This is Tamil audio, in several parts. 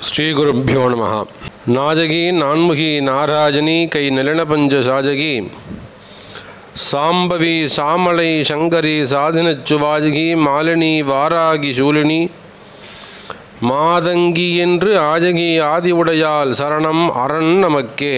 ಶ್ರೀಗುರುಭ್ಯೋ ನಮಃ ನಾಜಗಿ ನಾನ್ಮುಖಿ ನಾರಾಜನಿ ಕೈ ನೆಲನ ಪಂಚ ಸಾಜಗಿ ಸಾಂಬವಿ ಸಾಮಳೈ ಶಂಕರಿ சாதினச்சுவாஜகி மாலினி வாராகி சூலினி மாதங்கி என்று ஆஜகி ஆதி உடையால் சரணம் அரண் நமக்கே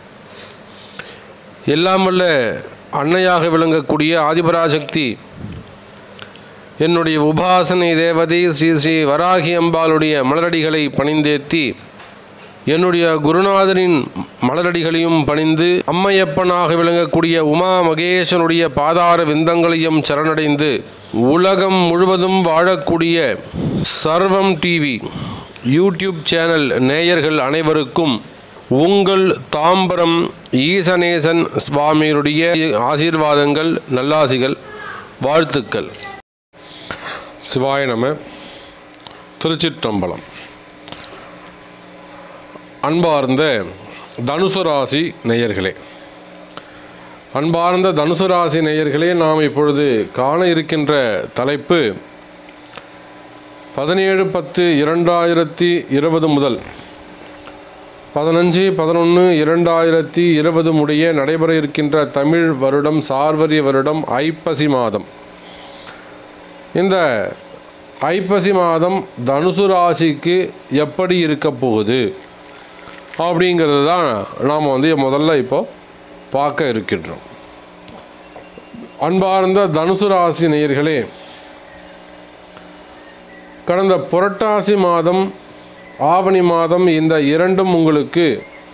எல்லாம் வல்ல அன்னையாக விளங்கக்கூடிய ஆதிபராசக்தி என்னுடைய உபாசனை தேவதை ஸ்ரீ ஸ்ரீ வராகி அம்பாளுடைய மலரடிகளை பணிந்தேத்தி என்னுடைய குருநாதரின் மலரடிகளையும் பணிந்து அம்மையப்பனாக விளங்கக்கூடிய உமா மகேசனுடைய பாதார விந்தங்களையும் சரணடைந்து உலகம் முழுவதும் வாழக்கூடிய சர்வம் டிவி யூடியூப் சேனல் நேயர்கள் அனைவருக்கும் உங்கள் தாம்பரம் ஈசனேசன் சுவாமியுடைய ஆசீர்வாதங்கள் நல்லாசிகள் வாழ்த்துக்கள் சிவாய நம திருச்சிற்றம்பலம் அன்பார்ந்த தனுசு ராசி நேயர்களே அன்பார்ந்த தனுசு ராசி நேயர்களே நாம் இப்பொழுது காண இருக்கின்ற தலைப்பு பதினேழு பத்து இரண்டாயிரத்தி இருபது முதல் பதினஞ்சு பதினொன்று இரண்டாயிரத்தி இருபது முடிய நடைபெற இருக்கின்ற தமிழ் வருடம் சார்வரிய வருடம் ஐப்பசி மாதம் இந்த ஐப்பசி மாதம் தனுசு ராசிக்கு எப்படி இருக்க போகுது அப்படிங்கிறது தான் நாம் வந்து முதல்ல இப்போ பார்க்க இருக்கின்றோம் அன்பார்ந்த தனுசு ராசி நேயர்களே கடந்த புரட்டாசி மாதம் ஆவணி மாதம் இந்த இரண்டும் உங்களுக்கு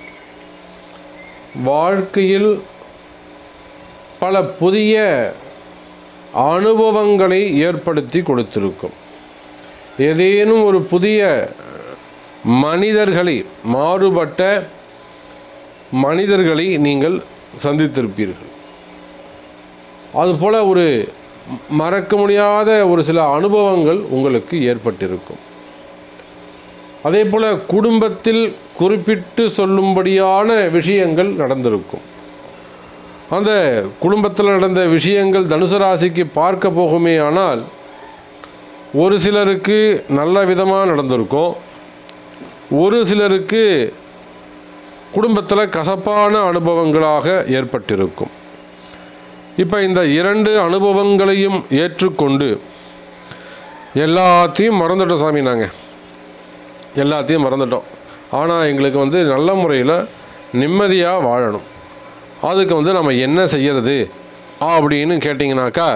வாழ்க்கையில் பல புதிய அனுபவங்களை ஏற்படுத்தி கொடுத்திருக்கும் ஏதேனும் ஒரு புதிய மனிதர்களை மாறுபட்ட மனிதர்களை நீங்கள் சந்தித்திருப்பீர்கள் அதுபோல் ஒரு மறக்க முடியாத ஒரு சில அனுபவங்கள் உங்களுக்கு ஏற்பட்டிருக்கும் அதே போல் குடும்பத்தில் குறிப்பிட்டு சொல்லும்படியான விஷயங்கள் நடந்திருக்கும் அந்த குடும்பத்தில் நடந்த விஷயங்கள் தனுசு ராசிக்கு பார்க்க போகுமே ஆனால் ஒரு சிலருக்கு நல்ல விதமாக நடந்திருக்கும் ஒரு சிலருக்கு குடும்பத்தில் கசப்பான அனுபவங்களாக ஏற்பட்டிருக்கும் இப்போ இந்த இரண்டு அனுபவங்களையும் ஏற்றுக்கொண்டு எல்லாத்தையும் மறந்துட்டோம் சாமி நாங்கள் எல்லாத்தையும் மறந்துட்டோம் ஆனால் எங்களுக்கு வந்து நல்ல முறையில் நிம்மதியாக வாழணும் அதுக்கு வந்து நம்ம என்ன செய்யறது அப்படின்னு கேட்டிங்கனாக்கா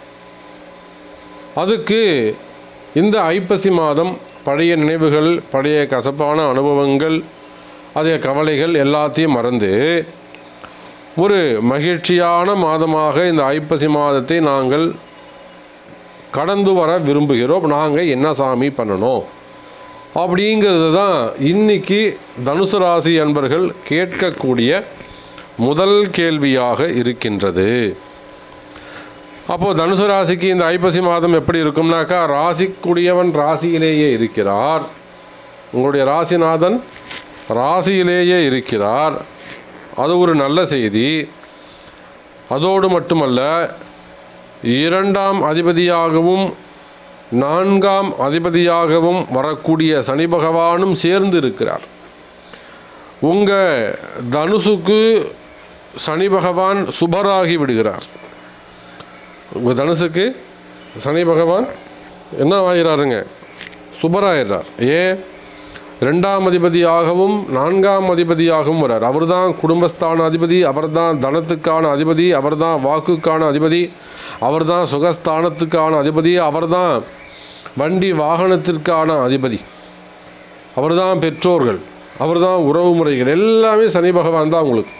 அதுக்கு இந்த ஐப்பசி மாதம் பழைய நினைவுகள் பழைய கசப்பான அனுபவங்கள் அதே கவலைகள் எல்லாத்தையும் மறந்து ஒரு மகிழ்ச்சியான மாதமாக இந்த ஐப்பசி மாதத்தை நாங்கள் கடந்து வர விரும்புகிறோம் நாங்கள் என்ன சாமி பண்ணணும் அப்படிங்கிறது தான் இன்னைக்கு தனுசு ராசி அன்பர்கள் கேட்கக்கூடிய முதல் கேள்வியாக இருக்கின்றது அப்போது தனுசு ராசிக்கு இந்த ஐப்பசி மாதம் எப்படி இருக்கும்னாக்கா ராசிக்குரியவன் ராசியிலேயே இருக்கிறார் உங்களுடைய ராசிநாதன் ராசியிலேயே இருக்கிறார் அது ஒரு நல்ல செய்தி அதோடு மட்டுமல்ல இரண்டாம் அதிபதியாகவும் நான்காம் அதிபதியாகவும் வரக்கூடிய சனி பகவானும் சேர்ந்து இருக்கிறார் உங்கள் தனுசுக்கு சனி பகவான் சுபராகி விடுகிறார் உங்கள் தனுசுக்கு சனி பகவான் என்ன ஆகிறாருங்க சுபராயிடுறார் ஏன் ரெண்டாம் அதிபதியாகவும் நான்காம் அதிபதியாகவும் வர்றார் அவர் தான் குடும்பஸ்தான அதிபதி அவர் தான் தனத்துக்கான அதிபதி அவர் தான் வாக்குக்கான அதிபதி அவர் தான் சுகஸ்தானத்துக்கான அதிபதி அவர் தான் வண்டி வாகனத்திற்கான அதிபதி அவர் தான் பெற்றோர்கள் அவர் தான் உறவு முறைகள் எல்லாமே சனி பகவான் தான் உங்களுக்கு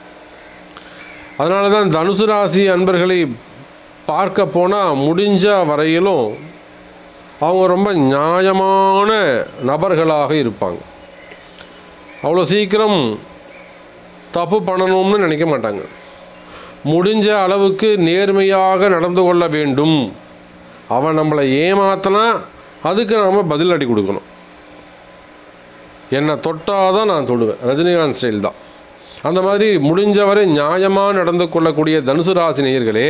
அதனால தான் தனுசு ராசி அன்பர்களை பார்க்க போனால் முடிஞ்ச வரையிலும் அவங்க ரொம்ப நியாயமான நபர்களாக இருப்பாங்க அவ்வளோ சீக்கிரம் தப்பு பண்ணணும்னு நினைக்க மாட்டாங்க முடிஞ்ச அளவுக்கு நேர்மையாக நடந்து கொள்ள வேண்டும் அவன் நம்மளை ஏமாத்தினா அதுக்கு நாம் பதில் அடி கொடுக்கணும் என்னை தொட்டால் தான் நான் தொடுவேன் ரஜினிகாந்த் ஸ்டைல் தான் அந்த மாதிரி முடிஞ்சவரை நியாயமாக நடந்து கொள்ளக்கூடிய தனுசு ராசி நேயர்களே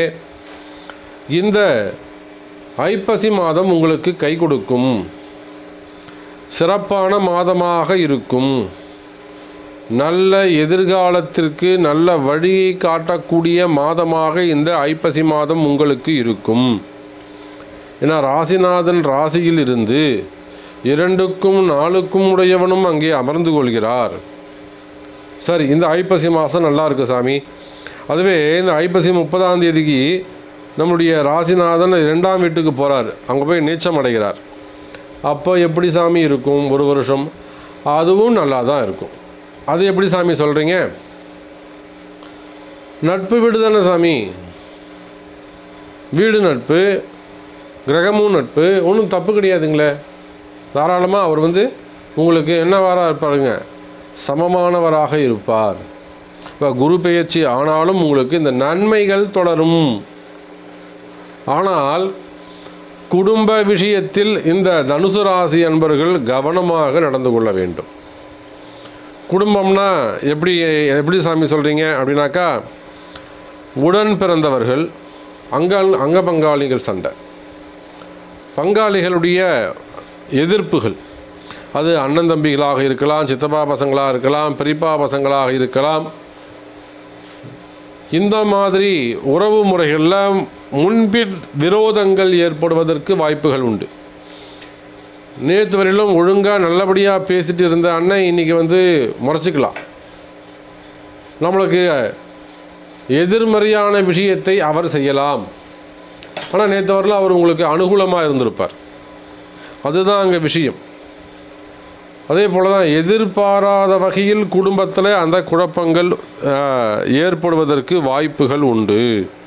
இந்த ஐப்பசி மாதம் உங்களுக்கு கை கொடுக்கும் சிறப்பான மாதமாக இருக்கும் நல்ல எதிர்காலத்திற்கு நல்ல வழியை காட்டக்கூடிய மாதமாக இந்த ஐப்பசி மாதம் உங்களுக்கு இருக்கும் ஏன்னா ராசிநாதன் ராசியில் இருந்து இரண்டுக்கும் நாலுக்கும் உடையவனும் அங்கே அமர்ந்து கொள்கிறார் சரி இந்த ஐப்பசி மாதம் நல்லா இருக்கு சாமி அதுவே இந்த ஐப்பசி முப்பதாம் தேதிக்கு நம்முடைய ராசிநாதன் இரண்டாம் வீட்டுக்கு போகிறார் அங்கே போய் நீச்சம் அடைகிறார் அப்போ எப்படி சாமி இருக்கும் ஒரு வருஷம் அதுவும் நல்லா தான் இருக்கும் அது எப்படி சாமி சொல்கிறீங்க நட்பு வீடு தானே சாமி வீடு நட்பு கிரகமும் நட்பு ஒன்றும் தப்பு கிடையாதுங்களே தாராளமாக அவர் வந்து உங்களுக்கு என்னவாராக இருப்பாருங்க சமமானவராக இருப்பார் இப்போ குரு பெயர்ச்சி ஆனாலும் உங்களுக்கு இந்த நன்மைகள் தொடரும் ஆனால் குடும்ப விஷயத்தில் இந்த தனுசு ராசி அன்பர்கள் கவனமாக நடந்து கொள்ள வேண்டும் குடும்பம்னா எப்படி எப்படி சாமி சொல்கிறீங்க அப்படின்னாக்கா உடன் பிறந்தவர்கள் அங்க அங்க பங்காளிகள் சண்டை பங்காளிகளுடைய எதிர்ப்புகள் அது அண்ணன் தம்பிகளாக இருக்கலாம் சித்தப்பா பசங்களாக இருக்கலாம் பெரியப்பா பசங்களாக இருக்கலாம் இந்த மாதிரி உறவு முறைகளில் முன்பின் விரோதங்கள் ஏற்படுவதற்கு வாய்ப்புகள் உண்டு நேற்று வரையிலும் ஒழுங்காக நல்லபடியாக பேசிட்டு இருந்த அண்ணன் இன்றைக்கி வந்து முறைச்சிக்கலாம் நம்மளுக்கு எதிர்மறையான விஷயத்தை அவர் செய்யலாம் ஆனால் நேற்று வரல அவர் உங்களுக்கு அனுகூலமாக இருந்திருப்பார் அதுதான் அங்கே விஷயம் அதே போல் தான் எதிர்பாராத வகையில் குடும்பத்தில் அந்த குழப்பங்கள் ஆஹ், ஏற்படுவதற்கு வாய்ப்புகள் உண்டு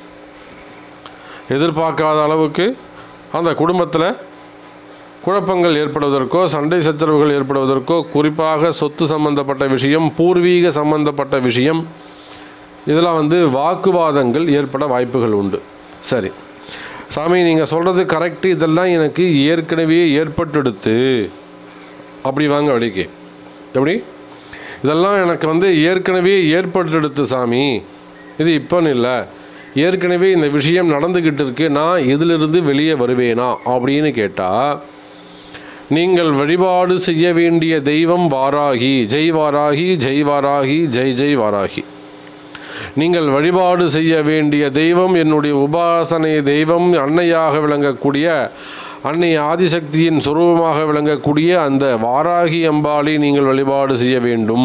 எதிர்பார்க்காத அளவுக்கு அந்த குடும்பத்தில் குழப்பங்கள் ஏற்படுவதற்கோ சண்டை சச்சரவுகள் ஏற்படுவதற்கோ குறிப்பாக சொத்து சம்பந்தப்பட்ட விஷயம் பூர்வீக சம்பந்தப்பட்ட விஷயம் இதெல்லாம் வந்து வாக்குவாதங்கள் ஏற்பட வாய்ப்புகள் உண்டு சரி சாமி நீங்கள் சொல்கிறது கரெக்டு இதெல்லாம் எனக்கு ஏற்கனவே ஏற்பட்டெடுத்து அப்படி வாங்க வழிக்கு எப்படி இதெல்லாம் எனக்கு வந்து ஏற்கனவே ஏற்பட்டெடுத்து சாமி இது இப்போன்னு இல்லை ஏற்கனவே இந்த விஷயம் நடந்துக்கிட்டு இருக்கு நான் இதிலிருந்து வெளியே வருவேனா அப்படின்னு கேட்டால் நீங்கள் வழிபாடு செய்ய வேண்டிய தெய்வம் வாராகி ஜெய் வாராகி ஜெய் வாராகி ஜெய் ஜெய் வாராகி நீங்கள் வழிபாடு செய்ய வேண்டிய தெய்வம் என்னுடைய உபாசனை தெய்வம் அன்னையாக விளங்கக்கூடிய அன்னை ஆதிசக்தியின் சுரூபமாக விளங்கக்கூடிய அந்த வாராகி அம்பாளை நீங்கள் வழிபாடு செய்ய வேண்டும்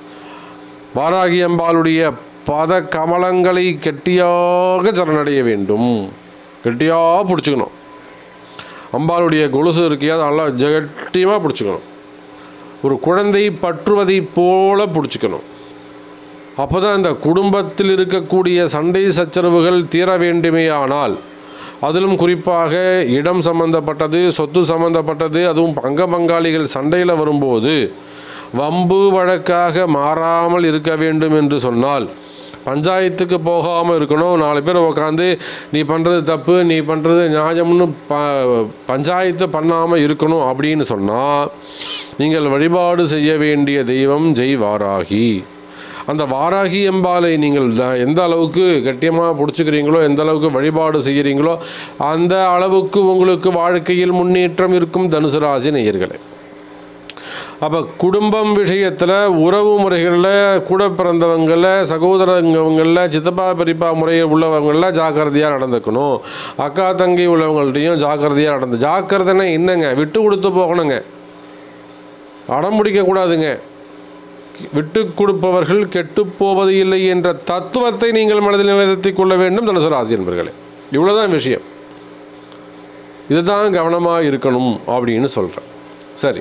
வாராகி அம்பாளுடைய பத கமலங்களை கெட்டியாக சரணடைய வேண்டும் கெட்டியாக பிடிச்சிக்கணும் அம்பாளுடைய கொலுசு இருக்கியா அதை நல்லா கெட்டியமாக பிடிச்சிக்கணும் ஒரு குழந்தை பற்றுவதைப் போல பிடிச்சிக்கணும் அப்போ தான் இந்த குடும்பத்தில் இருக்கக்கூடிய சண்டை சச்சரவுகள் தீர வேண்டுமேயானால் அதிலும் குறிப்பாக இடம் சம்பந்தப்பட்டது சொத்து சம்பந்தப்பட்டது அதுவும் பங்க பங்காளிகள் சண்டையில் வரும்போது வம்பு வழக்காக மாறாமல் இருக்க வேண்டும் என்று சொன்னால் பஞ்சாயத்துக்கு போகாமல் இருக்கணும் நாலு பேர் உட்காந்து நீ பண்ணுறது தப்பு நீ பண்ணுறது நியாயம்னு ப பஞ்சாயத்து பண்ணாமல் இருக்கணும் அப்படின்னு சொன்னால் நீங்கள் வழிபாடு செய்ய வேண்டிய தெய்வம் ஜெய் வாராகி அந்த வாராகி அம்பாலை நீங்கள் த- எந்த அளவுக்கு கட்டியமாக பிடிச்சிக்கிறீங்களோ எந்த அளவுக்கு வழிபாடு செய்கிறீங்களோ அந்த அளவுக்கு உங்களுக்கு வாழ்க்கையில் முன்னேற்றம் இருக்கும் தனுசு ராசி நேயர்களே அப்போ குடும்பம் விஷயத்தில் உறவு முறைகளில் கூட பிறந்தவங்களில் சகோதரங்கங்களில் சித்தப்பா பெரியப்பா முறையில் உள்ளவங்களில் ஜாக்கிரதையாக நடந்துக்கணும் அக்கா தங்கை உள்ளவங்கள்ட்டையும் ஜாக்கிரதையாக நடந்து ஜாக்கிரதைன்னா என்னங்க விட்டு கொடுத்து போகணுங்க அடம் பிடிக்கக்கூடாதுங்க விட்டு கொடுப்பவர்கள் கெட்டுப் போவது இல்லை என்ற தத்துவத்தை நீங்கள் மனதில் நிலைநிறுத்திக் கொள்ள வேண்டும் தனுசு ராசி என்பர்களே இவ்வளோதான் விஷயம் இதுதான் கவனமாக இருக்கணும் அப்படின்னு சொல்கிறேன் சரி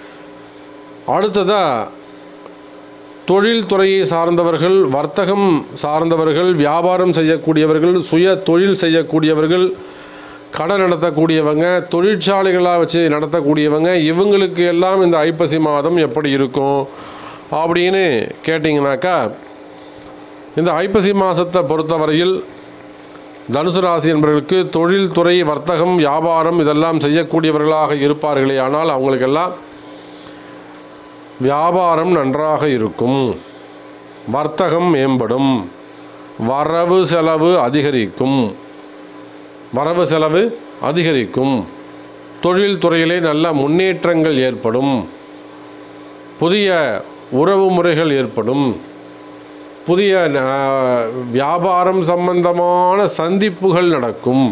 அடுத்ததாக தொழில்துறையை சார்ந்தவர்கள் வர்த்தகம் சார்ந்தவர்கள் வியாபாரம் செய்யக்கூடியவர்கள் சுய தொழில் செய்யக்கூடியவர்கள் கடை நடத்தக்கூடியவங்க தொழிற்சாலைகளாக வச்சு நடத்தக்கூடியவங்க இவங்களுக்கு எல்லாம் இந்த ஐப்பசி மாதம் எப்படி இருக்கும் அப்படின்னு கேட்டிங்கனாக்கா இந்த ஐப்பசி மாதத்தை பொறுத்தவரையில் தனுசு ராசி என்பவர்களுக்கு தொழில்துறை வர்த்தகம் வியாபாரம் இதெல்லாம் செய்யக்கூடியவர்களாக இருப்பார்களே ஆனால் அவங்களுக்கெல்லாம் வியாபாரம் நன்றாக இருக்கும் வர்த்தகம் மேம்படும் வரவு செலவு அதிகரிக்கும் வரவு செலவு அதிகரிக்கும் தொழில் துறையிலே நல்ல முன்னேற்றங்கள் ஏற்படும் புதிய உறவு முறைகள் ஏற்படும் புதிய அஹ், வியாபாரம் சம்பந்தமான சந்திப்புகள் நடக்கும்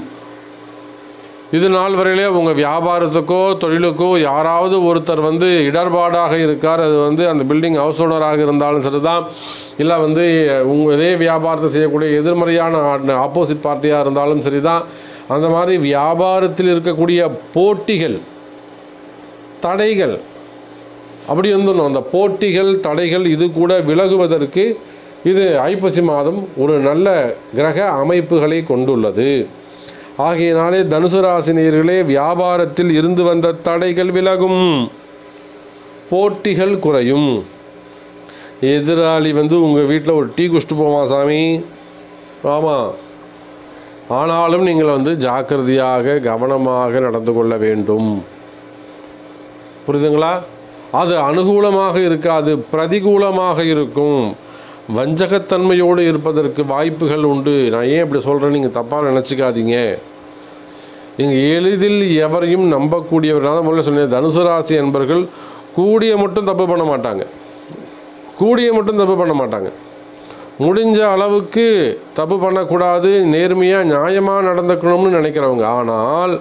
இது நாள் வரையிலே உங்கள் வியாபாரத்துக்கோ தொழிலுக்கோ யாராவது ஒருத்தர் வந்து இடர்பாடாக இருக்கார் அது வந்து அந்த பில்டிங் ஹவுஸ் ஓனராக இருந்தாலும் சரிதான் இல்லை வந்து உங்கள் இதே வியாபாரத்தை செய்யக்கூடிய எதிர்மறையான ஆப்போசிட் பார்ட்டியாக இருந்தாலும் சரிதான் அந்த மாதிரி வியாபாரத்தில் இருக்கக்கூடிய போட்டிகள் தடைகள் அப்படி வந்துடணும் அந்த போட்டிகள் தடைகள் இது கூட விலகுவதற்கு இது ஐப்பசி மாதம் ஒரு நல்ல கிரக அமைப்புகளை கொண்டுள்ளது ஆகையினாலே தனுசு ராசினியர்களே வியாபாரத்தில் இருந்து வந்த தடைகள் விலகும் போட்டிகள் குறையும் எதிராளி வந்து உங்கள் வீட்டில் ஒரு டீ குடிச்சிட்டு போவான் சாமி ஆமாம் ஆனாலும் நீங்கள் வந்து ஜாக்கிரதையாக கவனமாக நடந்து கொள்ள வேண்டும் புரியுதுங்களா அது அனுகூலமாக இருக்காது பிரதிகூலமாக இருக்கும் வஞ்சகத்தன்மையோடு இருப்பதற்கு வாய்ப்புகள் உண்டு நான் ஏன் இப்படி சொல்கிறேன் நீங்கள் தப்பாக நினச்சிக்காதீங்க நீங்கள் எளிதில் எவரையும் நம்பக்கூடியவர் நான் தான் முதல்ல சொன்னேன் தனுசு ராசி என்பர்கள் கூடிய மட்டும் தப்பு பண்ண மாட்டாங்க கூடிய மட்டும் தப்பு பண்ண மாட்டாங்க முடிஞ்ச அளவுக்கு தப்பு பண்ணக்கூடாது நேர்மையாக நியாயமாக நடந்துக்கணும்னு நினைக்கிறவங்க ஆனால்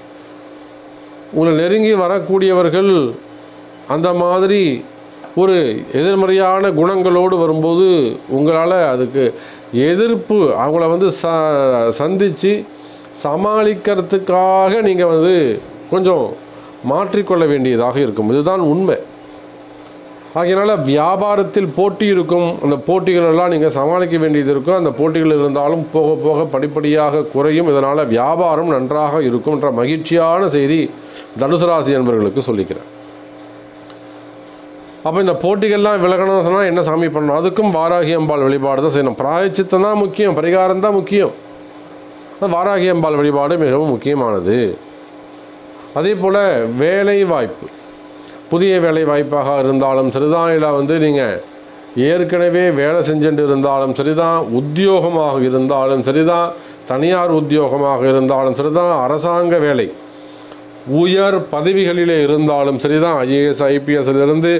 உங்களை நெருங்கி வரக்கூடியவர்கள் அந்த மாதிரி ஒரு எதிர்மறையான குணங்களோடு வரும்போது உங்களால் அதுக்கு எதிர்ப்பு அவங்கள வந்து ச சந்தித்து சமாளிக்கிறதுக்காக நீங்கள் வந்து கொஞ்சம் மாற்றிக்கொள்ள வேண்டியதாக இருக்கும் இதுதான் உண்மை ஆகையினால வியாபாரத்தில் போட்டி இருக்கும் அந்த போட்டிகள் எல்லாம் நீங்கள் சமாளிக்க வேண்டியது இருக்கும் அந்த போட்டிகள் இருந்தாலும் போக போக படிப்படியாக குறையும் இதனால் வியாபாரம் நன்றாக இருக்கும் என்ற மகிழ்ச்சியான செய்தி தனுசு ராசி என்பவர்களுக்கு சொல்லிக்கிறேன் அப்போ இந்த போட்டிகள்லாம் விலகணும்னு சொன்னால் என்ன சாமி பண்ணணும் அதுக்கும் வாராகி அம்பாள் வழிபாடு தான் செய்யணும் பிராயச்சித்தம் தான் முக்கியம் பரிகாரம் தான் முக்கியம் அந்த வாராகி அம்பாள் வழிபாடு மிகவும் முக்கியமானது அதே போல் வேலை வாய்ப்பு புதிய வேலை வாய்ப்பாக இருந்தாலும் சரிதான் இல்லை வந்து நீங்கள் ஏற்கனவே வேலை செஞ்சுட்டு இருந்தாலும் சரிதான் உத்தியோகமாக இருந்தாலும் சரிதான் தனியார் உத்தியோகமாக இருந்தாலும் சரிதான் அரசாங்க வேலை உயர் பதவிகளிலே இருந்தாலும் சரிதான் ஐஏஎஸ் ஐபிஎஸ்லேருந்து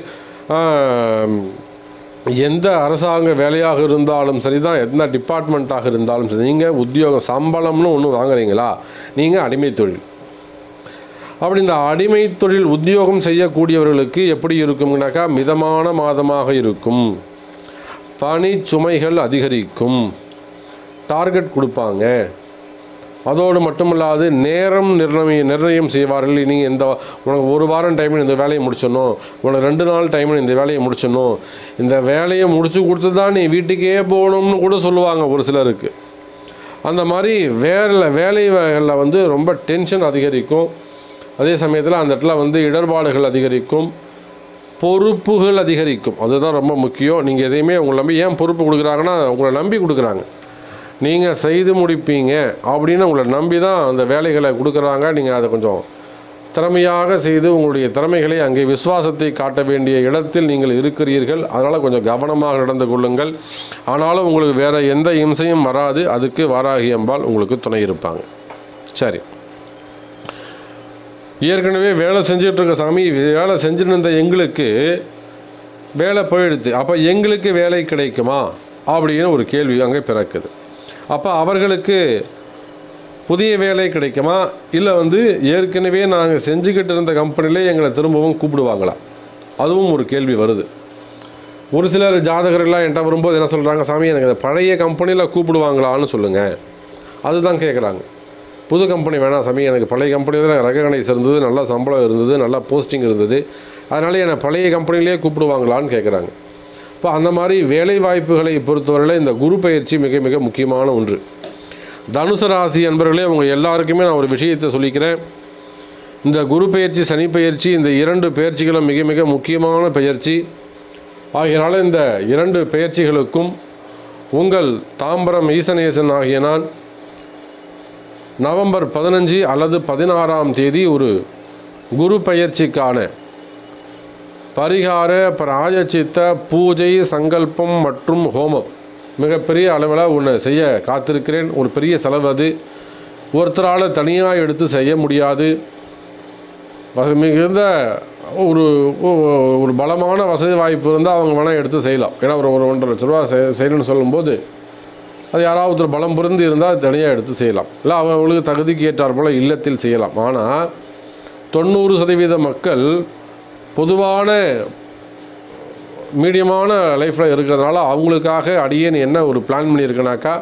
எந்த அரசாங்க வேலையாக இருந்தாலும் சரிதான் எந்த டிபார்ட்மெண்ட்டாக இருந்தாலும் சரி நீங்கள் உத்தியோகம் சம்பளம்னு ஒன்று வாங்குறீங்களா நீங்கள் அடிமை தொழில் அப்படி இந்த அடிமை தொழில் உத்தியோகம் செய்யக்கூடியவர்களுக்கு எப்படி இருக்கும்னாக்கா மிதமான மாதமாக இருக்கும் பணி சுமைகள் அதிகரிக்கும் டார்கெட் கொடுப்பாங்க அதோடு மட்டுமல்லாது நேரம் நிர்ணயம் நிர்ணயம் செய்வார்கள் நீங்கள் இந்த உனக்கு ஒரு வாரம் டைமில் இந்த வேலையை முடிச்சிடணும் உனக்கு ரெண்டு நாள் டைமில் இந்த வேலையை முடிச்சிடணும் இந்த வேலையை முடிச்சு கொடுத்து தான் நீ வீட்டுக்கே போகணும்னு கூட சொல்லுவாங்க ஒரு சிலருக்கு அந்த மாதிரி வேலை வேலைகளில் வந்து ரொம்ப டென்ஷன் அதிகரிக்கும் அதே சமயத்தில் அந்த இடத்துல வந்து இடர்பாடுகள் அதிகரிக்கும் பொறுப்புகள் அதிகரிக்கும் அதுதான் ரொம்ப முக்கியம் நீங்கள் எதையுமே உங்களை நம்பி ஏன் பொறுப்பு கொடுக்குறாங்கன்னா உங்களை நம்பி கொடுக்குறாங்க நீங்கள் செய்து முடிப்பீங்க அப்படின்னு உங்களை நம்பி தான் அந்த வேலைகளை கொடுக்குறாங்க நீங்கள் அதை கொஞ்சம் திறமையாக செய்து உங்களுடைய திறமைகளை அங்கே விசுவாசத்தை காட்ட வேண்டிய இடத்தில் நீங்கள் இருக்கிறீர்கள் அதனால் கொஞ்சம் கவனமாக நடந்து கொள்ளுங்கள் ஆனாலும் உங்களுக்கு வேறு எந்த இம்சையும் வராது அதுக்கு வாராகி அம்பாள் உங்களுக்கு துணை இருப்பாங்க சரி ஏற்கனவே வேலை செஞ்சுட்டு இருக்க சாமி வேலை செஞ்சுட்டு இருந்த எங்களுக்கு வேலை போயிடுது அப்போ எங்களுக்கு வேலை கிடைக்குமா அப்படின்னு ஒரு கேள்வி அங்கே பிறக்குது அப்போ அவர்களுக்கு புதிய வேலை கிடைக்குமா இல்லை வந்து ஏற்கனவே நாங்கள் செஞ்சுக்கிட்டு இருந்த கம்பெனிலே எங்களை திரும்பவும் கூப்பிடுவாங்களா அதுவும் ஒரு கேள்வி வருது ஒரு சிலர் ஜாதகர்கள்லாம் என்கிட்ட வரும்போது என்ன சொல்கிறாங்க சாமி எனக்கு இந்த பழைய கம்பெனியில் கூப்பிடுவாங்களான்னு சொல்லுங்கள் அதுதான் கேட்குறாங்க புது கம்பெனி வேணாம் சாமி எனக்கு பழைய கம்பெனியில் தான் ரெகனைஸ் இருந்தது நல்ல சம்பளம் இருந்தது நல்ல போஸ்டிங் இருந்தது அதனால என்னை பழைய கம்பெனிலே கூப்பிடுவாங்களான்னு கேட்குறாங்க இப்போ அந்த மாதிரி வேலை வாய்ப்புகளை பொறுத்தவரையில் இந்த குரு பயிற்சி மிக மிக முக்கியமான ஒன்று தனுசு ராசி என்பவர்களே உங்க எல்லாருக்குமே நான் ஒரு விஷயத்தை சொல்லிக்கிறேன் இந்த குரு பயிற்சி சனி பயிற்சி இந்த இரண்டு பயிற்சிகளும் மிக மிக முக்கியமான பயிற்சி ஆகையினால இந்த இரண்டு பயிற்சிகளுக்கும் உங்கள் தாம்பரம் ஈசனேசன் ஆகிய நான் நவம்பர் பதினஞ்சு அல்லது பதினாறாம் தேதி ஒரு குரு பயிற்சிக்கான பரிகார பிராயச்சித்த பூஜை சங்கல்பம் மற்றும் ஹோமம் மிகப்பெரிய அளவில் ஒன்று செய்ய காத்திருக்கிறேன் ஒரு பெரிய செலவு அது ஒருத்தரால் தனியாக எடுத்து செய்ய முடியாது வசதி மிகுந்த ஒரு ஒ- ஒரு பலமான வசதி வாய்ப்பு இருந்தால் அவங்க வேணால் எடுத்து செய்யலாம் ஏன்னா ஒரு ஒரு ஒன்றரை லட்ச ரூபா செய் செய்யணும்னு சொல்லும்போது அது யாராவது ஒருத்தர் பலம் புரிந்து இருந்தால் தனியாக எடுத்து செய்யலாம் இல்லை அவங்களுக்கு தகுதிக்கு ஏற்றார் போல் இல்லத்தில் செய்யலாம் ஆனால் தொண்ணூறு சதவீத மக்கள் பொதுவான மீடியமான லைஃப்பில் இருக்கிறதுனால அவங்களுக்காக அடியேன் என்ன ஒரு பிளான் பண்ணியிருக்கேனாக்கா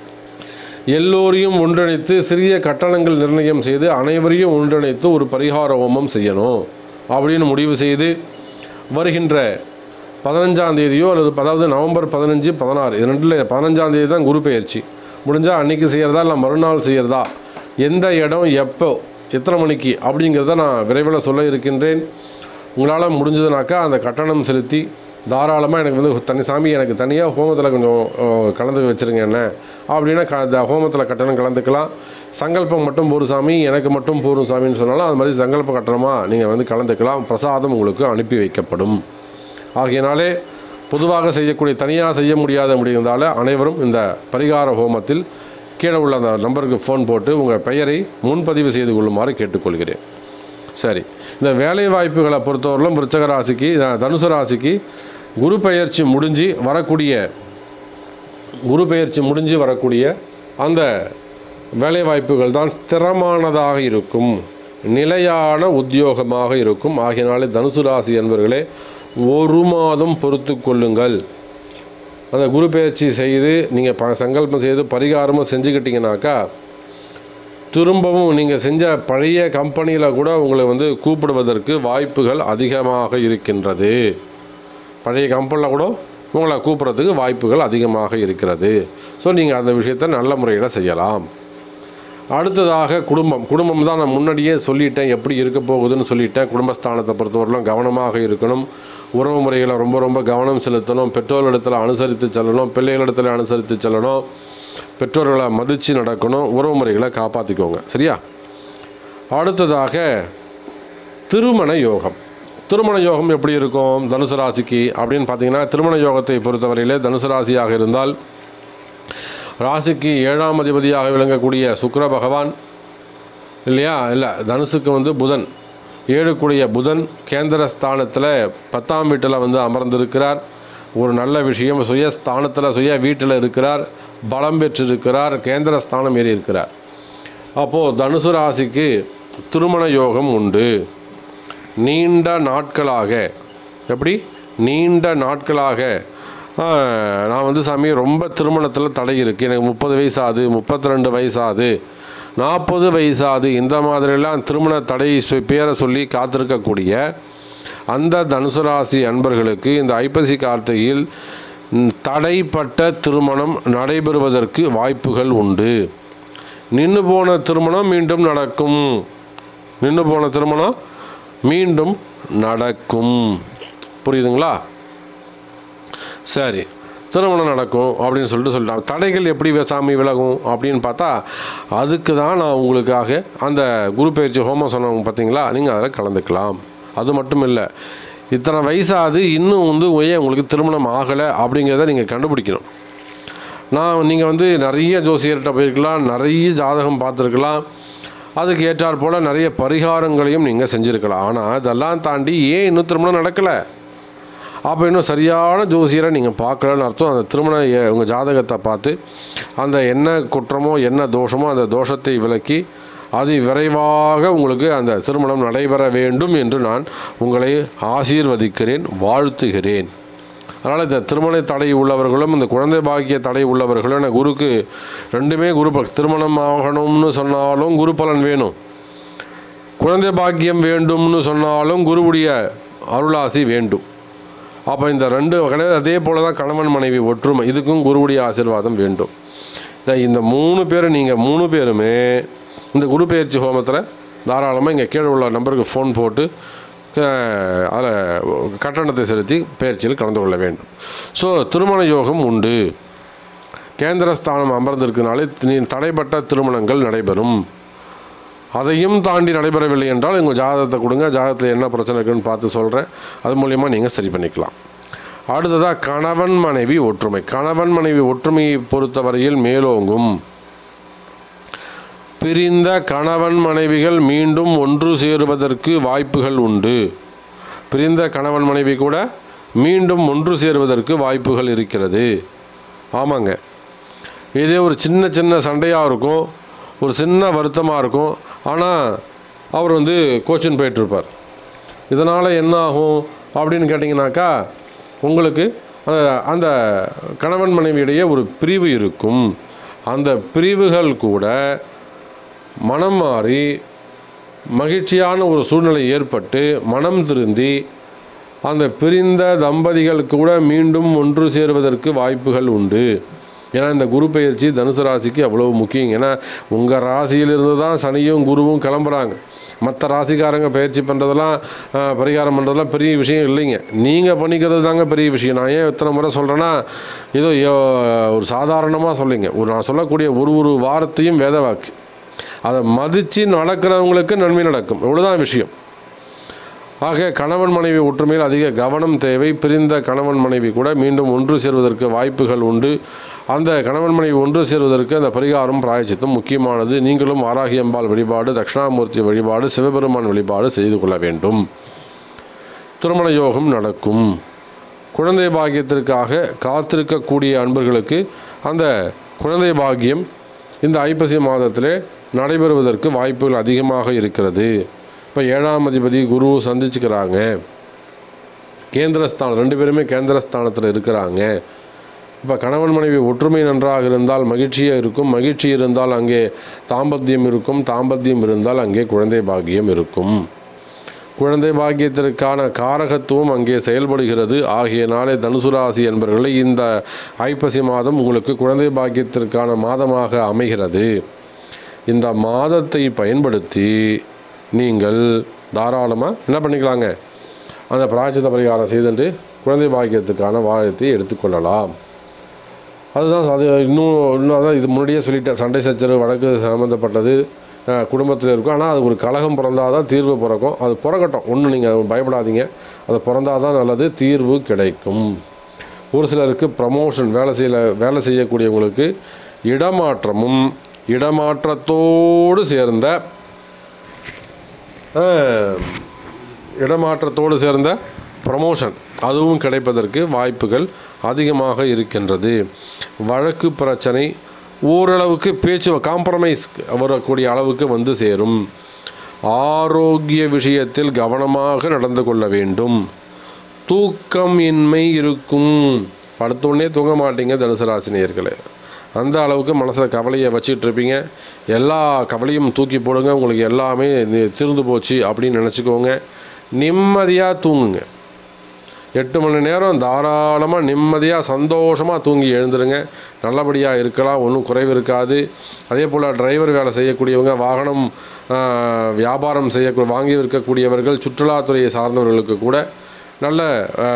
எல்லோரையும் ஒன்றிணைத்து சிறிய கட்டணங்கள் நிர்ணயம் செய்து அனைவரையும் ஒன்றிணைத்து ஒரு பரிகார ஹோமம் செய்யணும் அப்படின்னு முடிவு செய்து வருகின்ற பதினஞ்சாம் தேதியோ அல்லது அதாவது நவம்பர் பதினஞ்சு பதினாறு இது ரெண்டில் பதினஞ்சாம் தேதி தான் குரு பெயர்ச்சி முடிஞ்சால் அன்னைக்கு செய்கிறதா இல்லை மறுநாள் செய்கிறதா எந்த இடம் எப்போ எத்தனை மணிக்கு அப்படிங்கிறத நான் விரைவில் சொல்ல இருக்கின்றேன் உங்களால் முடிஞ்சதுனாக்கா அந்த கட்டணம் செலுத்தி தாராளமாக எனக்கு வந்து தனி சாமி எனக்கு தனியாக ஹோமத்தில் கொஞ்சம் அஹ், கலந்து வச்சுருங்க என்ன அப்படின்னா க அந்த ஹோமத்தில் கட்டணம் கலந்துக்கலாம் சங்கல்பம் மட்டும் போரும் சாமி எனக்கு மட்டும் போரும் சாமின்னு சொன்னாலும் அது மாதிரி சங்கல்ப கட்டணமாக நீங்கள் வந்து கலந்துக்கலாம் பிரசாதம் உங்களுக்கு அனுப்பி வைக்கப்படும் ஆகையினாலே பொதுவாக செய்யக்கூடிய தனியாக செய்ய முடியாத முடிகிறதால அனைவரும் இந்த பரிகார ஹோமத்தில் கீழே உள்ள அந்த நம்பருக்கு ஃபோன் போட்டு உங்கள் பெயரை முன்பதிவு செய்து கொள்ளுமாறு கேட்டுக்கொள்கிறேன் சரி இந்த வேலை வாய்ப்புகளை பொறுத்தவரையிலும் விருச்சக ராசிக்கு அஹ், தனுசு ராசிக்கு குரு பெயர்ச்சி முடிஞ்சு வரக்கூடிய குரு பெயர்ச்சி முடிஞ்சு வரக்கூடிய அந்த வேலை வாய்ப்புகள் தான் ஸ்திரமானதாக இருக்கும் நிலையான உத்தியோகமாக இருக்கும் ஆகையினாலே தனுசு ராசி என்பவர்களே ஒரு மாதம் பொறுத்து கொள்ளுங்கள் அந்த குரு பெயர்ச்சி செய்து நீங்கள் ப சங்கல்பம் செய்து பரிகாரமும் செஞ்சுக்கிட்டீங்கனாக்கா திரும்பவும் நீங்கள் செஞ்ச பழைய கம்பெனியில் கூட உங்களை வந்து கூப்பிடுவதற்கு வாய்ப்புகள் அதிகமாக இருக்கின்றது பழைய கம்பெனியில் கூட உங்களை கூப்பிட்றதுக்கு வாய்ப்புகள் அதிகமாக இருக்கிறது ஸோ நீங்கள் அந்த விஷயத்தை நல்ல முறையில் செய்யலாம் அடுத்ததாக குடும்பம் குடும்பம் தான் நான் முன்னாடியே சொல்லிட்டேன் எப்படி இருக்க போகுதுன்னு சொல்லிட்டேன் குடும்பஸ்தானத்தை பொறுத்தவரையிலும் கவனமாக இருக்கணும் உறவு முறைகளை ரொம்ப ரொம்ப கவனம் செலுத்தணும் பெற்றோர்களிடத்தில் அனுசரித்து செல்லணும் பிள்ளைகளிடத்தில் அனுசரித்து செல்லணும் பெற்றோர்களை மதித்து நடக்கணும் உறவு முறைகளை காப்பாற்றிக்கோங்க சரியா அடுத்ததாக திருமண யோகம் திருமண யோகம் எப்படி இருக்கும் தனுசு ராசிக்கு அப்படின்னு பார்த்தீங்கன்னா திருமண யோகத்தை பொறுத்தவரையிலே தனுசு ராசியாக இருந்தால் ராசிக்கு ஏழாம் அதிபதியாக விளங்கக்கூடிய சுக்கிர பகவான் இல்லையா இல்லை தனுசுக்கு வந்து புதன் ஏழுக்குடைய புதன் கேந்திர ஸ்தானத்தில் பத்தாம் வீட்டில் வந்து அமர்ந்திருக்கிறார் ஒரு நல்ல விஷயம் சுயஸ்தானத்தில் சுய வீட்டில் இருக்கிறார் பலம் பெற்றிருக்கிறார் கேந்திர ஸ்தானம் ஏறி இருக்கிறார் அப்போது தனுசு ராசிக்கு திருமண யோகம் உண்டு நீண்ட நாட்களாக எப்படி நீண்ட நாட்களாக ஆ, நான் வந்து சாமி ரொம்ப திருமணத்தில் தடை இருக்குது எனக்கு முப்பது வயசாகுது முப்பத்தி ரெண்டு வயசாகுது நாற்பது வயசாகுது இந்த மாதிரிலாம் திருமண தடை சொ- பேரை சொல்லி காத்திருக்கக்கூடிய அந்த தனுசு ராசி அன்பர்களுக்கு இந்த ஐப்பசி கார்த்திகையில் ம், தடைப்பட்ட திருமணம் நடைபெறுவதற்கு வாய்ப்புகள் உண்டு நின்று போன திருமணம் மீண்டும் நடக்கும் நின்று போன திருமணம் மீண்டும் நடக்கும் புரியுதுங்களா சரி திருமணம் நடக்கும் அப்படின்னு சொல்லிட்டு சொல்லிட்டாங்க தடைகள் எப்படி வே- சாமி விலகும் அப்படின்னு பார்த்தா அதுக்கு தான் நான் உங்களுக்காக அந்த குரு பயிற்சி ஹோமம் சொன்னவங்க பார்த்தீங்களா நீங்கள் அதில் கலந்துக்கலாம் அது மட்டும் இல்லை இத்தனை வயசாகுது இன்னும் வந்து ஏன் உங்களுக்கு திருமணம் ஆகலை அப்படிங்கிறத நீங்கள் கண்டுபிடிக்கணும் நான் நீங்கள் வந்து நிறைய ஜோசியர்கிட்ட போயிருக்கலாம் நிறைய ஜாதகம் பார்த்துருக்கலாம் அதுக்கு ஏற்றாற் போல் நிறைய பரிகாரங்களையும் நீங்கள் செஞ்சுருக்கலாம் ஆனால் இதெல்லாம் தாண்டி ஏன் இன்னும் திருமணம் நடக்கலை அப்போ இன்னும் சரியான ஜோசியரை நீங்கள் பார்க்கலன்னு அர்த்தம் அந்த திருமண எ- உங்கள் ஜாதகத்தை பார்த்து அந்த என்ன குற்றமோ என்ன தோஷமோ அந்த தோஷத்தை விலக்கி அது விரைவாக உங்களுக்கு அந்த திருமணம் நடைபெற வேண்டும் என்று நான் உங்களை ஆசீர்வதிக்கிறேன் வாழ்த்துகிறேன் அதனால் இந்த திருமண தடை உள்ளவர்களும் இந்த குழந்தை பாக்கிய தடை உள்ளவர்களும் எனக்கு குருக்கு ரெண்டுமே குரு ப- திருமணம் ஆகணும்னு சொன்னாலும் குரு பலன் வேணும் குழந்தை பாக்கியம் வேண்டும்னு சொன்னாலும் குருவுடைய அருளாசி வேண்டும் அப்போ இந்த ரெண்டு கிடையாது அதே போல தான் கணவன் மனைவி ஒற்றுமை இதுக்கும் குருவுடைய ஆசீர்வாதம் வேண்டும் இந்த இந்த மூணு பேர் நீங்கள் மூணு பேருமே இந்த குரு பெயர்ச்சி ஹோமத்தில் தாராளமாக இங்கே கீழே உள்ள நம்பருக்கு ஃபோன் போட்டு அதில் கட்டணத்தை செலுத்தி பயிற்சியில் கலந்து கொள்ள வேண்டும் ஸோ திருமண யோகம் உண்டு கேந்திரஸ்தானம் அமர்ந்திருக்கனாலே தி- தடைப்பட்ட திருமணங்கள் நடைபெறும் அதையும் தாண்டி நடைபெறவில்லை என்றால் உங்கள் ஜாதகத்தை கொடுங்க ஜாதகத்தில் என்ன பிரச்சனை இருக்குன்னு பார்த்து சொல்கிறேன் அது மூலிமா நீங்கள் சரி பண்ணிக்கலாம் அடுத்ததாக கணவன் மனைவி ஒற்றுமை கணவன் மனைவி ஒற்றுமையை பொறுத்தவரையில் மேலோங்கும் பிரிந்த கணவன் மனைவிகள் மீண்டும் ஒன்று சேருவதற்கு வாய்ப்புகள் உண்டு பிரிந்த கணவன் மனைவி கூட மீண்டும் ஒன்று சேருவதற்கு வாய்ப்புகள் இருக்கிறது ஆமாங்க இதே ஒரு சின்ன சின்ன சண்டையாக இருக்கும் ஒரு சின்ன வருத்தமாக இருக்கும் ஆனால் அவர் வந்து கோச்சின் போயிட்டுருப்பார் இதனால் என்ன ஆகும் அப்படின்னு கேட்டிங்கனாக்கா உங்களுக்கு அஹ், அந்த கணவன் மனைவியிடையே ஒரு பிரிவு இருக்கும் அந்த பிரிவுகள் கூட மனம் மாறி மகிழ்ச்சியான ஒரு சூழ்நிலை ஏற்பட்டு மனம் திருந்தி அந்த பிரிந்த தம்பதிகள் கூட மீண்டும் ஒன்று சேருவதற்கு வாய்ப்புகள் உண்டு ஏன்னா இந்த குரு பெயர்ச்சி தனுசு ராசிக்கு அவ்வளோ முக்கியம் ஏன்னா உங்கள் ராசியிலிருந்து தான் சனியும் குருவும் கிளம்புறாங்க மற்ற ராசிக்காரங்க பயிற்சி பண்ணுறதெல்லாம் ஆஹ், பரிகாரம் பண்ணுறதெல்லாம் பெரிய விஷயம் இல்லைங்க நீங்கள் பண்ணிக்கிறது தாங்க பெரிய விஷயம் நான் ஏன் இத்தனை முறை சொல்கிறேன்னா ஏதோ யோ- ஒரு சாதாரணமாக சொல்லிங்க ஒரு நான் சொல்லக்கூடிய ஒரு ஒரு வார்த்தையும் வேத வாக்கு அதை மதித்து நடக்கிறவங்களுக்கு நன்மை நடக்கும் இவ்வளோதான் விஷயம் ஆக கணவன் மனைவி ஒற்றுமையில் அதிக கவனம் தேவை பிரிந்த கணவன் மனைவி கூட மீண்டும் ஒன்று சேர்வதற்கு வாய்ப்புகள் உண்டு அந்த கணவன் மனைவி ஒன்று சேர்வதற்கு அந்த பரிகாரம் பிராயச்சித்தம் முக்கியமானது நீங்களும் வாராகி அம்பாள் வழிபாடு தட்சிணாமூர்த்தி வழிபாடு சிவபெருமான் வழிபாடு செய்து கொள்ள வேண்டும் திருமண யோகம் நடக்கும் குழந்தை பாக்கியத்திற்காக காத்திருக்கக்கூடிய அன்பர்களுக்கு அந்த குழந்தை பாக்கியம் இந்த ஐப்பசி மாதத்திலே நடைபெறுவதற்கு வாய்ப்புகள் அதிகமாக இருக்கிறது இப்போ ஏழாம் அதிபதி குரு சந்திச்சுக்கிறாங்க கேந்திரஸ்தானம் ரெண்டு பேருமே கேந்திரஸ்தானத்தில் இருக்கிறாங்க இப்போ கணவன் மனைவி ஒற்றுமை நன்றாக இருந்தால் மகிழ்ச்சியாக இருக்கும் மகிழ்ச்சி இருந்தால் அங்கே தாம்பத்தியம் இருக்கும் தாம்பத்தியம் இருந்தால் அங்கே குழந்தை பாக்கியம் இருக்கும் குழந்தை பாக்கியத்திற்கான காரகத்துவம் அங்கே செயல்படுகிறது ஆகியனாலே தனுசு ராசி என்பவர்களை இந்த ஐப்பசி மாதம் உங்களுக்கு குழந்தை பாக்கியத்திற்கான மாதமாக அமைகிறது இந்த மாதத்தை பயன்படுத்தி நீங்கள் தாராளமாக என்ன பண்ணிக்கலாங்க அந்த பிராய்ச்சித்த பரிகாரம் செய்துட்டு குழந்தை பாக்கியத்துக்கான வாழத்தை எடுத்துக்கொள்ளலாம் அதுதான் அது இன்னும் இன்னும் அதான் இது முன்னாடியே சொல்லிட்டேன் சண்டை சச்சரவு வழக்கு சம்மந்தப்பட்டது குடும்பத்தில் இருக்கும் ஆனால் அது ஒரு கலகம் பிறந்தால் தான் தீர்வு பிறக்கும் அது பிறக்கட்டும் ஒன்றும் நீங்கள் பயப்படாதீங்க அது பிறந்தால் தான் நல்லது தீர்வு கிடைக்கும் ஒரு சிலருக்கு ப்ரமோஷன் வேலை செய்யல வேலை செய்யக்கூடியவங்களுக்கு இடமாற்றமும் இடமாற்றத்தோடு சேர்ந்த அஹ், இடமாற்றத்தோடு சேர்ந்த ப்ரமோஷன் அதுவும் கிடைப்பதற்கு வாய்ப்புகள் அதிகமாக இருக்கின்றது வழக்கு பிரச்சனை ஓரளவுக்கு பேச்சு காம்ப்ரமைஸ் வரக்கூடிய அளவுக்கு வந்து சேரும் ஆரோக்கிய விஷயத்தில் கவனமாக நடந்து கொள்ள வேண்டும் தூக்கம் இன்மை இருக்கும் படுத்தோடனே தூங்க மாட்டீங்க தனுசு ராசினியர்களே அந்த அளவுக்கு மனசில் கவலையை வச்சுட்டு இருப்பீங்க எல்லா கவலையும் தூக்கி போடுங்க உங்களுக்கு எல்லாமே நி- தீர்ந்து போச்சு அப்படின்னு நினச்சிக்கோங்க நிம்மதியாக தூங்குங்க எட்டு மணி நேரம் தாராளமாக நிம்மதியாக சந்தோஷமாக தூங்கி எழுந்துருங்க நல்லபடியாக இருக்கலாம் ஒன்றும் குறைவு இருக்காது அதே போல் டிரைவர் வேலை செய்யக்கூடியவங்க வாகனம் ஆ, வியாபாரம் செய்ய வாங்கி விற்கக்கூடியவர்கள் சுற்றுலாத்துறையை சார்ந்தவர்களுக்கு கூட நல்ல ஆ,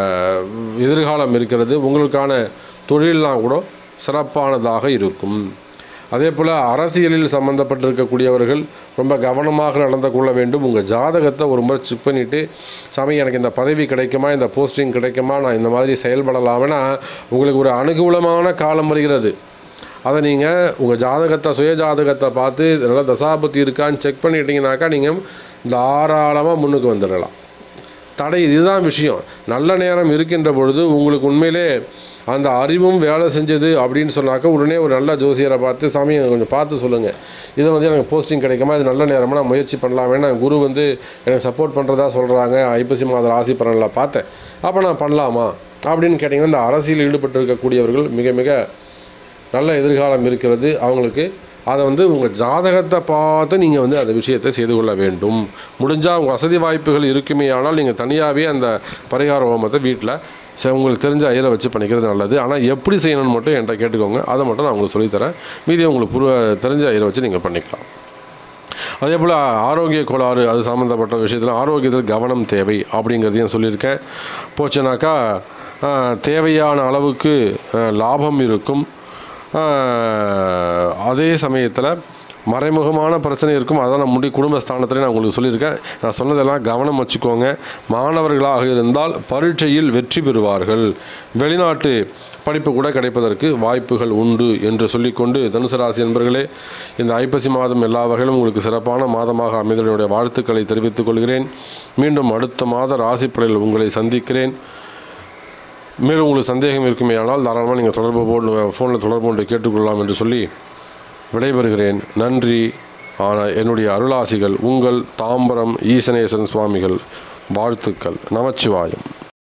எதிர்காலம் இருக்கிறது உங்களுக்கான தொழிலெலாம் கூட சிறப்பானதாக இருக்கும் அதே போல் அரசியலில் சம்மந்தப்பட்டிருக்கக்கூடியவர்கள் ரொம்ப கவனமாக நடந்து கொள்ள வேண்டும் உங்கள் ஜாதகத்தை ஒரு முறை செக் பண்ணிவிட்டு சாமி எனக்கு இந்த பதவி கிடைக்குமா இந்த போஸ்டிங் கிடைக்குமா நான் இந்த மாதிரி செயல்படலாம்னா உங்களுக்கு ஒரு அனுகூலமான காலம் வருகிறது அதை நீங்கள் உங்கள் ஜாதகத்தை சுய ஜாதகத்தை பார்த்து நல்லா தசாபுத்தி இருக்கான்னு செக் பண்ணிட்டீங்கனாக்கா நீங்கள் தாராளமாக முன்னுக்கு வந்துடலாம் தடை இதுதான் விஷயம் நல்ல நேரம் இருக்கின்ற பொழுது உங்களுக்கு உண்மையிலே அந்த அறிவும் வேலை செஞ்சது அப்படின்னு சொன்னாக்க உடனே ஒரு நல்ல ஜோசியரை பார்த்து சாமி எனக்கு கொஞ்சம் பார்த்து சொல்லுங்கள் இதை வந்து எனக்கு போஸ்டிங் கிடைக்குமா இது நல்ல நேரமாக நான் முயற்சி பண்ணலாம் வேணா குரு வந்து எனக்கு சப்போர்ட் பண்ணுறதா சொல்கிறாங்க ஐப்பசி மாத ராசி பலனில் பார்த்தேன் அப்போ நான் பண்ணலாமா அப்படின்னு கேட்டிங்கன்னா இந்த அரசியல் ஈடுபட்டு இருக்கக்கூடியவர்கள் மிக மிக நல்ல எதிர்காலம் இருக்கிறது அவங்களுக்கு அதை வந்து உங்கள் ஜாதகத்தை பார்த்து நீங்கள் வந்து அந்த விஷயத்தை செய்து கொள்ள வேண்டும் முடிஞ்சால் உங்கள் வசதி வாய்ப்புகள் இருக்குமே ஆனால் நீங்கள் தனியாகவே அந்த பரிகார ஹோமத்தை வீட்டில் ச உங்களுக்கு தெரிஞ்ச ஐயரை வச்சு பண்ணிக்கிறது நல்லது ஆனால் எப்படி செய்யணும்னு மட்டும் என்கிட்ட கேட்டுக்கோங்க அதை மட்டும் நான் உங்களுக்கு சொல்லித்தரேன் மீதி உங்களுக்கு புரு தெரிஞ்ச ஐயரை வச்சு நீங்கள் பண்ணிக்கலாம் அதே போல் ஆரோக்கிய கோளாறு அது சம்மந்தப்பட்ட விஷயத்தில் ஆரோக்கியத்தில் கவனம் தேவை அப்படிங்கிறதையும் சொல்லியிருக்கேன் போச்சுனாக்கா ஆஹ், தேவையான அளவுக்கு ஆஹ், லாபம் இருக்கும் ஆஹ், அதே சமயத்தில் மறைமுகமான பிரச்சனை இருக்கும் அதான் நான் முடி குடும்பஸ்தானத்தில் நான் உங்களுக்கு சொல்லியிருக்கேன் நான் சொன்னதெல்லாம் கவனம் வச்சுக்கோங்க மாணவர்களாக இருந்தால் பரீட்சையில் வெற்றி பெறுவார்கள் வெளிநாட்டு படிப்பு கூட கிடைப்பதற்கு வாய்ப்புகள் உண்டு என்று சொல்லிக்கொண்டு தனுசு ராசி என்பர்களே இந்த ஐப்பசி மாதம் எல்லா வகையிலும் உங்களுக்கு சிறப்பான மாதமாக அமைதலுடைய வாழ்த்துக்களை தெரிவித்துக் கொள்கிறேன் மீண்டும் அடுத்த மாத ராசி படையில் உங்களை சந்திக்கிறேன் மேலும் உங்களுக்கு சந்தேகம் இருக்குமே ஆனால் தாராளமாக நீங்கள் தொடர்பு போட்டு ஃபோனில் தொடர்பு கொண்டு கேட்டுக்கொள்ளலாம் என்று சொல்லி விடைபெறுகிறேன் நன்றி ஆனால் என்னுடைய அருளாசிகள் உங்கள் தாம்பரம் ஈசனேசன் சுவாமிகள் வாழ்த்துக்கள் நமச்சிவாயம்